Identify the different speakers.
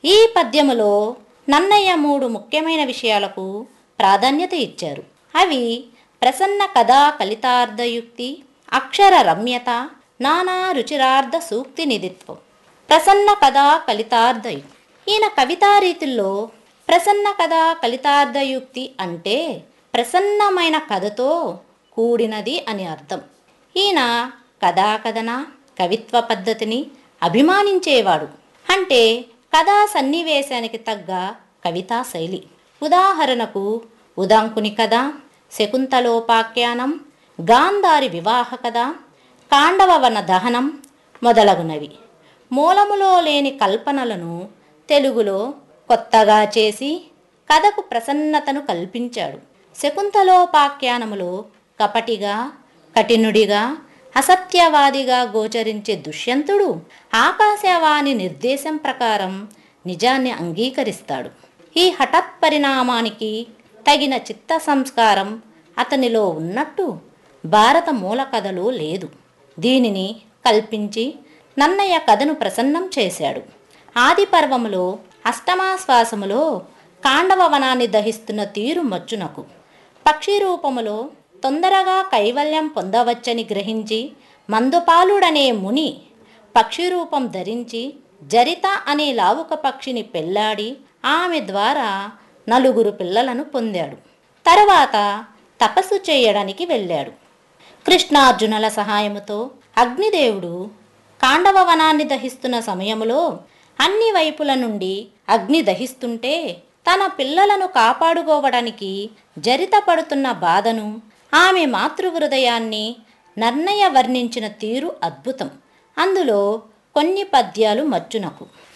Speaker 1: ఈ పద్యములో నన్నయ్య మూడు ముఖ్యమైన విషయాలకు ప్రాధాన్యత ఇచ్చారు అవి ప్రసన్న కథా కలితార్థయుక్తి అక్షర రమ్యత నానా రుచిరార్థ సూక్తి నిధిత్వం ప్రసన్న కథా కలితార్థయుక్తి ఈయన కవితా రీతుల్లో ప్రసన్న కథా కలితార్థయుక్తి అంటే ప్రసన్నమైన కథతో కూడినది అని అర్థం ఈయన కథాకథన కవిత్వ పద్ధతిని అభిమానించేవాడు అంటే కథా సన్నివేశానికి తగ్గ కవితా శైలి ఉదాహరణకు ఉదంకుని కథ శకుంతలోపాఖ్యానం గాంధారి వివాహ కథ కాండవవన దహనం మొదలగునవి మూలములో లేని కల్పనలను తెలుగులో కొత్తగా చేసి కథకు ప్రసన్నతను కల్పించాడు శకుంతలోపాఖ్యానములో కపటిగా కఠినుడిగా అసత్యవాదిగా గోచరించే దుష్యంతుడు ఆకాశవాణి నిర్దేశం ప్రకారం నిజాన్ని అంగీకరిస్తాడు ఈ హఠాత్ పరిణామానికి తగిన చిత్త సంస్కారం అతనిలో ఉన్నట్టు భారత మూల కథలో లేదు దీనిని కల్పించి నన్నయ్య కథను ప్రసన్నం చేశాడు ఆది పర్వములో అష్టమాశ్వాసములో కాండవ వనాన్ని దహిస్తున్న తీరు మచ్చునకు పక్షి రూపములో తొందరగా కైవల్యం పొందవచ్చని గ్రహించి మందుపాలుడనే ముని పక్షి రూపం ధరించి జరిత అనే లావుక పక్షిని పెళ్లాడి ఆమె ద్వారా నలుగురు పిల్లలను పొందాడు తర్వాత తపస్సు చేయడానికి వెళ్ళాడు కృష్ణార్జునుల సహాయముతో అగ్నిదేవుడు కాండవ వనాన్ని దహిస్తున్న సమయములో అన్ని వైపుల నుండి అగ్ని దహిస్తుంటే తన పిల్లలను కాపాడుకోవడానికి జరిత పడుతున్న బాధను ఆమె మాతృహృదయాన్ని నన్నయ్య వర్ణించిన తీరు అద్భుతం అందులో కొన్ని పద్యాలు మచ్చునకు